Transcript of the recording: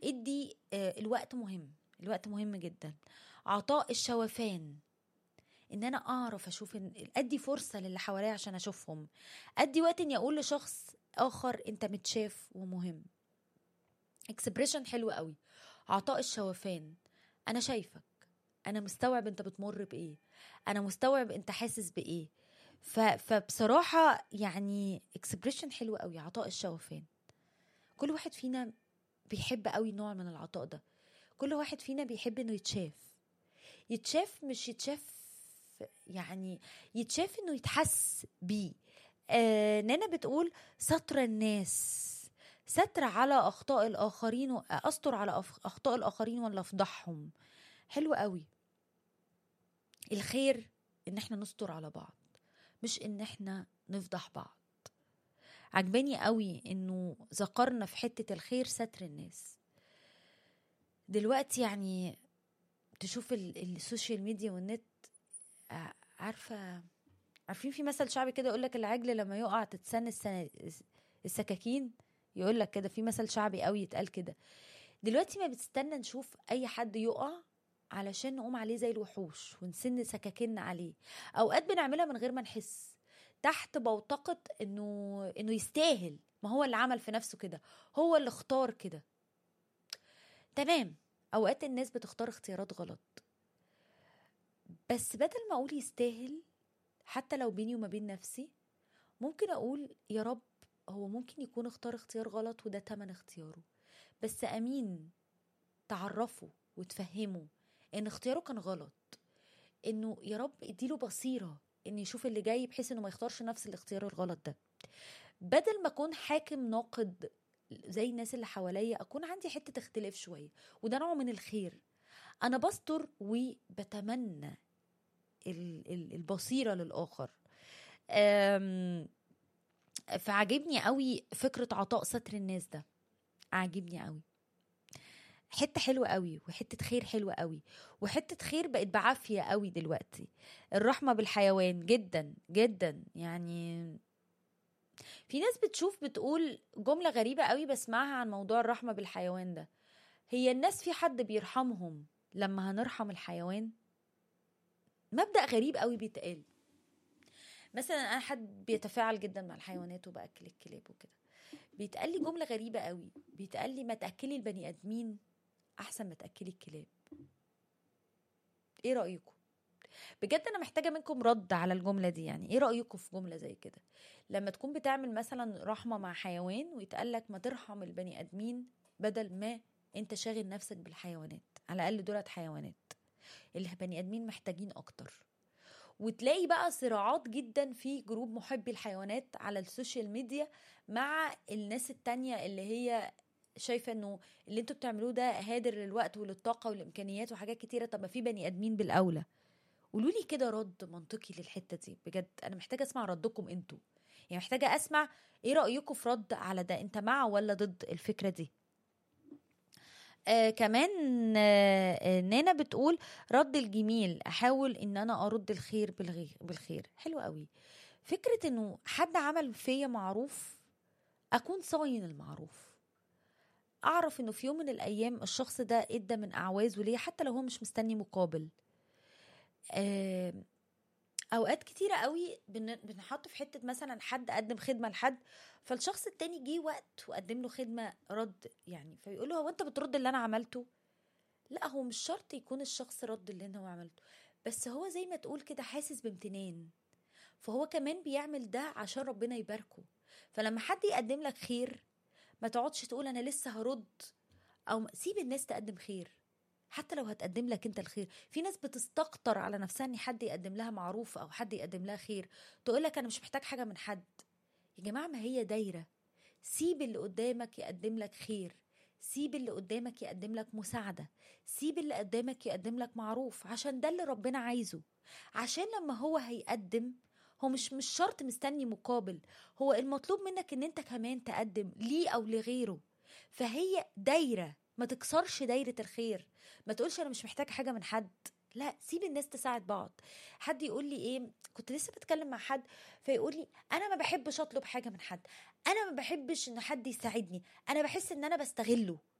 ادي آه، الوقت مهم الوقت مهم جدا عطاء الشوفان ان انا اعرف اشوف إن- ادي فرصه للي حواليا عشان اشوفهم ادي وقت اني اقول لشخص اخر انت متشاف ومهم اكسبريشن حلو قوي عطاء الشوفان انا شايفك انا مستوعب انت بتمر بايه انا مستوعب انت حاسس بايه ف... فبصراحه يعني اكسبريشن حلو قوي عطاء الشوفان كل واحد فينا بيحب قوي نوع من العطاء ده كل واحد فينا بيحب انه يتشاف يتشاف مش يتشاف يعني يتشاف انه يتحس بيه آه نانا بتقول ستر الناس ستر على اخطاء الاخرين و- استر على أف- اخطاء الاخرين ولا افضحهم حلو قوي الخير ان احنا نستر على بعض مش ان احنا نفضح بعض عجباني قوي انه ذكرنا في حتة الخير ستر الناس دلوقتي يعني تشوف ال- السوشيال ميديا والنت ع- عارفة عارفين في مثل شعبي كده يقول لك العجل لما يقع تتسن السن- السكاكين يقول لك كده في مثل شعبي قوي يتقال كده دلوقتي ما بتستنى نشوف اي حد يقع علشان نقوم عليه زي الوحوش ونسن سكاكين عليه اوقات بنعملها من غير ما نحس تحت بوتقة انه انه يستاهل ما هو اللي عمل في نفسه كده هو اللي اختار كده تمام اوقات الناس بتختار اختيارات غلط بس بدل ما اقول يستاهل حتى لو بيني وما بين نفسي ممكن اقول يا رب هو ممكن يكون اختار اختيار غلط وده تمن اختياره بس امين تعرفه وتفهمه ان اختياره كان غلط انه يا رب اديله بصيره ان يشوف اللي جاي بحيث انه ما يختارش نفس الاختيار الغلط ده بدل ما اكون حاكم ناقد زي الناس اللي حواليا اكون عندي حته اختلاف شويه وده نوع من الخير انا بستر وبتمنى ال- ال- البصيره للاخر أم، فعجبني قوي فكره عطاء ستر الناس ده عاجبني قوي حته حلوه قوي وحته خير حلوه قوي وحته خير بقت بعافيه قوي دلوقتي الرحمه بالحيوان جدا جدا يعني في ناس بتشوف بتقول جمله غريبه قوي بسمعها عن موضوع الرحمه بالحيوان ده هي الناس في حد بيرحمهم لما هنرحم الحيوان مبدا غريب قوي بيتقال مثلا انا حد بيتفاعل جدا مع الحيوانات وباكل الكلاب وكده بيتقال لي جمله غريبه قوي بيتقال لي ما تاكلي البني ادمين احسن ما تاكلي الكلاب ايه رايكم بجد انا محتاجه منكم رد على الجمله دي يعني ايه رايكم في جمله زي كده لما تكون بتعمل مثلا رحمه مع حيوان ويتقال لك ما ترحم البني ادمين بدل ما انت شاغل نفسك بالحيوانات على الاقل دولت حيوانات البني ادمين محتاجين اكتر وتلاقي بقى صراعات جدا في جروب محبي الحيوانات على السوشيال ميديا مع الناس التانية اللي هي شايفه انه اللي انتوا بتعملوه ده هادر للوقت وللطاقه والامكانيات وحاجات كتيره طب ما في بني ادمين بالاولى قولوا لي كده رد منطقي للحته دي بجد انا محتاجه اسمع ردكم انتوا يعني محتاجه اسمع ايه رايكم في رد على ده انت مع ولا ضد الفكره دي آه كمان آه آه، نانا بتقول رد الجميل احاول ان انا ارد الخير بالغي- بالخير حلو قوي فكره انه حد عمل فيا معروف اكون صاين المعروف اعرف انه في يوم من الايام الشخص ده ادى من اعوازه ليا حتى لو هو مش مستني مقابل آه، اوقات كتيره قوي بن- بنحط في حته مثلا حد قدم خدمه لحد فالشخص التاني جه وقت وقدم له خدمه رد يعني فيقول له هو انت بترد اللي انا عملته لا هو مش شرط يكون الشخص رد اللي انا عملته بس هو زي ما تقول كده حاسس بامتنان فهو كمان بيعمل ده عشان ربنا يباركه فلما حد يقدم لك خير ما تقعدش تقول انا لسه هرد او سيب الناس تقدم خير حتى لو هتقدم لك انت الخير في ناس بتستكتر على نفسها ان حد يقدم لها معروف او حد يقدم لها خير تقول لك انا مش محتاج حاجه من حد يا جماعه ما هي دايره سيب اللي قدامك يقدم لك خير سيب اللي قدامك يقدم لك مساعده سيب اللي قدامك يقدم لك معروف عشان ده اللي ربنا عايزه عشان لما هو هيقدم هو مش مش شرط مستني مقابل هو المطلوب منك ان انت كمان تقدم ليه او لغيره فهي دايره ما تكسرش دايره الخير ما تقولش انا مش محتاج حاجه من حد لا سيب الناس تساعد بعض حد يقول لي ايه كنت لسه بتكلم مع حد فيقول لي انا ما بحبش اطلب حاجه من حد انا ما بحبش ان حد يساعدني انا بحس ان انا بستغله